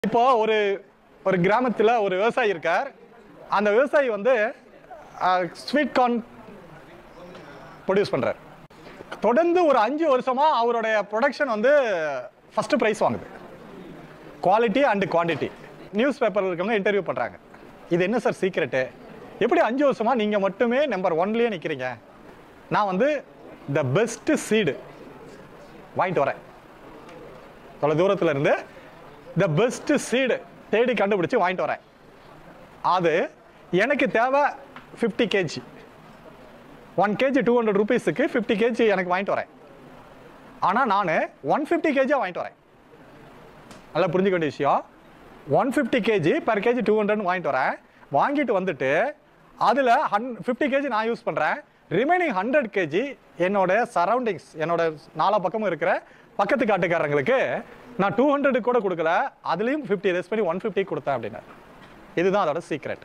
இப்போ ஒரு ஒரு கிராமத்தில் ஒரு விவசாயி இருக்கார் அந்த விவசாயி வந்து ஸ்வீட் கார்ன் ப்ரொடியூஸ் பண்றார் தொடர்ந்து ஒரு அஞ்சு வருஷமா அவருடைய ப்ரொடக்ஷன் வந்து ஃபர்ஸ்ட் ப்ரைஸ் வாங்குது குவாலிட்டி அண்ட் குவான்டிட்டி நியூஸ் பேப்பரில் இருக்கவங்க இன்டர்வியூ பண்றாங்க இது என்ன சார் சீக்ரெட்டு எப்படி அஞ்சு வருஷமா நீங்க மட்டுமே நம்பர் ஒன்லயே நிக்கிறீங்க நான் வந்து த பெஸ்ட் சீடு வாங்கிட்டு வரேன் தொலை தூரத்துல இருந்து த பெஸ்ட் சீடு தேடி கண்டுபிடிச்சு வாங்கிட்டு வரேன் அது எனக்கு தேவை fifty KG one KG two hundred ருபீஸுக்கு ஃபிஃப்டி கேஜி எனக்கு வாங்கிட்டு வரேன் ஆனால் நான் ஒன் ஃபிஃப்டி கேஜியாக வாங்கிட்டு வரேன் நல்லா புரிஞ்சுக்க வேண்டிய விஷயம் one fifty KG per KG two ஹண்ட்ரட்னு வாங்கிட்டு வரேன் வாங்கிட்டு வந்துட்டு அதில் ஹன் ஃபிஃப்டி கேஜி நான் யூஸ் பண்ணுறேன் ரிமைனிங் ஹண்ட்ரட் கேஜி என்னோட சரௌண்டிங்ஸ் என்னோட நாலா பக்கமும் இருக்கிற பக்கத்து காட்டுக்காரங்களுக்கு நான் டூ ஹண்ட்ரடு கூட கொடுக்கல அதுலேயும் ஃபிஃப்டி ரெஸ் பண்ணி ஒன் ஃபிஃப்டி கொடுத்தேன் அப்படின்னு இதுதான் அதோட சீக்ரெட்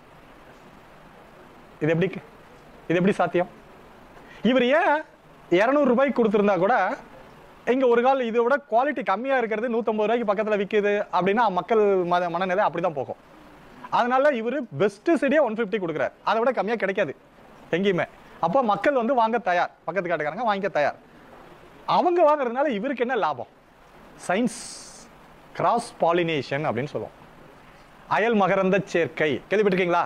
இது எப்படி இது எப்படி சாத்தியம் இவர் ஏன் இரநூறு ரூபாய்க்கு கொடுத்துருந்தா கூட இங்க ஒரு கால் இதை விட குவாலிட்டி கம்மியா இருக்கிறது நூற்றம்பது ரூபாய்க்கு பக்கத்துல விற்கிது அப்படின்னா மக்கள் மத மனநிலை அப்படிதான் போகும் அதனால இவர் பெஸ்ட் செடியே ஒன் ஃபிஃப்டி கொடுக்குறாரு அதை விட கம்மியா கிடைக்காது எங்கேயுமே அப்போ மக்கள் வந்து வாங்க தயார் பக்கத்து காட்டுக்காரங்க வாங்கிக்க தயார் அவங்க வாங்குறதுனால இவருக்கு என்ன லாபம் சயின்ஸ் கிராஸ் பாலினேஷன் அப்படின்னு சொல்லுவோம் அயல் மகரந்த சேர்க்கை கேள்விப்பட்டிருக்கீங்களா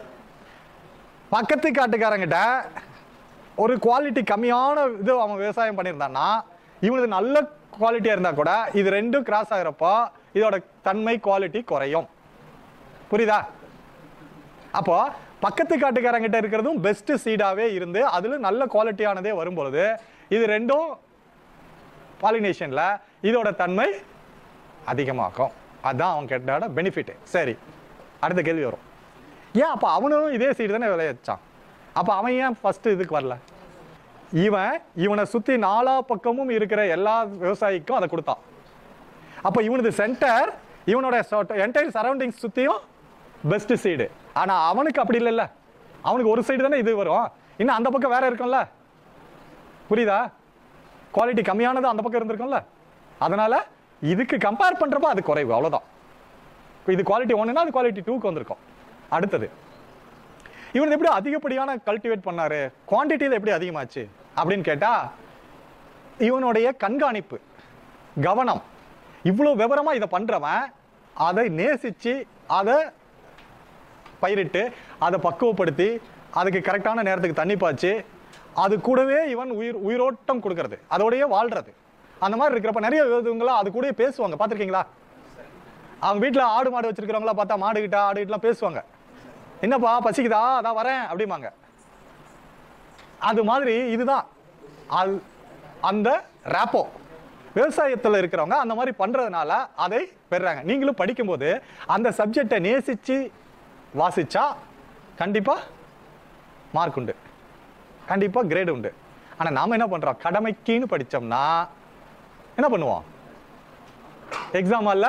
பக்கத்து காட்டுக்காரங்கிட்ட ஒரு குவாலிட்டி கம்மியான இது அவன் விவசாயம் பண்ணியிருந்தான்னா இவனுக்கு நல்ல குவாலிட்டியாக இருந்தால் கூட இது ரெண்டும் கிராஸ் ஆகிறப்போ இதோட தன்மை குவாலிட்டி குறையும் புரியுதா அப்போ பக்கத்து காட்டுக்காரங்கிட்ட இருக்கிறதும் பெஸ்ட் சீடாவே இருந்து அதுல நல்ல குவாலிட்டியானதே வரும் பொழுது இது ரெண்டும் பாலினேஷன்ல இதோட தன்மை அதிகமாக்கும் அதான் அவன் கேட்டோட பெனிஃபிட் சரி அடுத்த கேள்வி வரும் ஏன் அப்போ அவனும் இதே சீடு தானே விளையாச்சான் அப்போ அவன் ஏன் ஃபர்ஸ்ட் இதுக்கு வரல இவன் இவனை சுத்தி நாலா பக்கமும் இருக்கிற எல்லா விவசாயிக்கும் அதை கொடுத்தான் அப்போ இவனது சென்டர் இவனோட என்டையர் சரௌண்டிங்ஸ் சுத்தியும் பெஸ்ட் சீடு ஆனா அவனுக்கு அப்படி இல்லைல்ல அவனுக்கு ஒரு சைடு தானே இது வரும் இன்னும் அந்த பக்கம் வேற இருக்கும்ல புரியுதா குவாலிட்டி கம்மியானது அந்த பக்கம் இருந்திருக்கும்ல அதனால இதுக்கு கம்பேர் பண்றப்ப அது குறைவு அவ்வளவுதான் இது குவாலிட்டி ஒன்றுனா அது குவாலிட்டி டூக்கு வந்திருக்கும் அடுத்தது இவன் எப்படி அதிகப்படியான கல்டிவேட் பண்ணாரு குவான்டிட்டியில் எப்படி அதிகமாச்சு அப்படின்னு கேட்டா இவனுடைய கண்காணிப்பு கவனம் இவ்வளோ விவரமா இதை பண்றவன் அதை நேசிச்சு அதை பயிரிட்டு அதை பக்குவப்படுத்தி அதுக்கு கரெக்டான நேரத்துக்கு தண்ணி பாய்ச்சி அது கூடவே இவன் உயிர் உயிரோட்டம் கொடுக்கறது அதோடயே வாழ்றது அந்த மாதிரி இருக்கிறப்ப நிறைய இவங்களாம் அது கூடயே பேசுவாங்க பார்த்துருக்கீங்களா அவங்க வீட்டில் ஆடு மாடு வச்சிருக்கிறவங்களா பார்த்தா மாடு கிட்ட ஆடு கிட்டலாம் பேசுவாங்க என்னப்பா பசிக்குதா அதான் வரேன் அப்படிம்பாங்க அது மாதிரி இதுதான் அது அந்த ரேப்போ விவசாயத்தில் இருக்கிறவங்க அந்த மாதிரி பண்றதுனால அதை பெறுறாங்க நீங்களும் படிக்கும்போது அந்த சப்ஜெக்டை நேசிச்சு வாசிச்சா கண்டிப்பா மார்க் உண்டு கண்டிப்பா கிரேடு உண்டு ஆனா நாம என்ன பண்றோம் கடமைக்குன்னு படிச்சோம்னா என்ன பண்ணுவோம் எக்ஸாம் அல்ல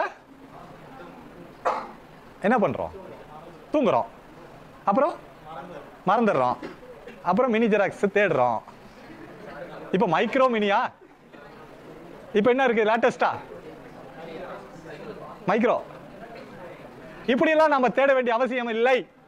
என்ன பண்றோம் தூங்குறோம் அப்புறம் மறந்துடுறோம் அப்புறம் மினி ஜெராக்ஸ் தேடுறோம் இப்போ மைக்ரோ மினியா இப்போ என்ன இருக்கு லேட்டஸ்டா மைக்ரோ இப்படியெல்லாம் நம்ம தேட வேண்டிய அவசியம் இல்லை